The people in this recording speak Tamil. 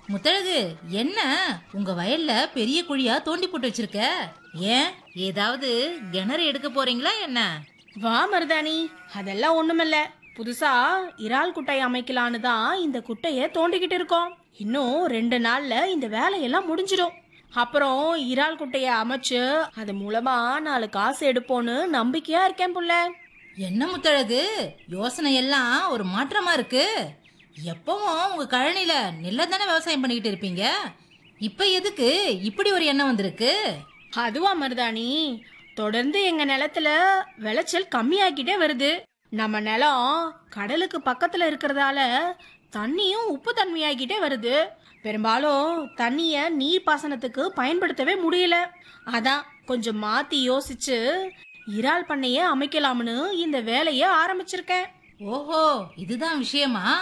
முத்தழகு என்ன உங்க வயல்ல பெரிய குழியா தோண்டி போட்டு வச்சிருக்க ஏன் ஏதாவது கிணறு எடுக்க போறீங்களா என்ன வா மருதாணி அதெல்லாம் ஒண்ணுமில்ல புதுசா இறால் குட்டை அமைக்கலான்னு தான் இந்த குட்டைய தோண்டிக்கிட்டு இருக்கோம் இன்னும் ரெண்டு நாள்ல இந்த வேலையெல்லாம் முடிஞ்சிடும் அப்புறம் இறால் குட்டைய அமைச்சு அது மூலமா நாலு காசு எடுப்போன்னு நம்பிக்கையா இருக்கேன் புள்ள என்ன முத்தழகு யோசனை எல்லாம் ஒரு மாற்றமா இருக்கு எப்பவும் உங்க கழனில நெல்ல தானே விவசாயம் பண்ணிக்கிட்டு இருப்பீங்க இப்ப எதுக்கு இப்படி ஒரு எண்ணம் வந்திருக்கு அதுவா மருதாணி தொடர்ந்து எங்க நிலத்துல விளைச்சல் கம்மியாக்கிட்டே வருது நம்ம நிலம் கடலுக்கு பக்கத்துல இருக்கிறதால தண்ணியும் உப்பு தன்மையாகிட்டே வருது பெரும்பாலும் தண்ணிய நீர் பாசனத்துக்கு பயன்படுத்தவே முடியல அதான் கொஞ்சம் மாத்தி யோசிச்சு இறால் பண்ணைய அமைக்கலாம்னு இந்த வேலைய ஆரம்பிச்சிருக்கேன் ஓஹோ இதுதான் விஷயமா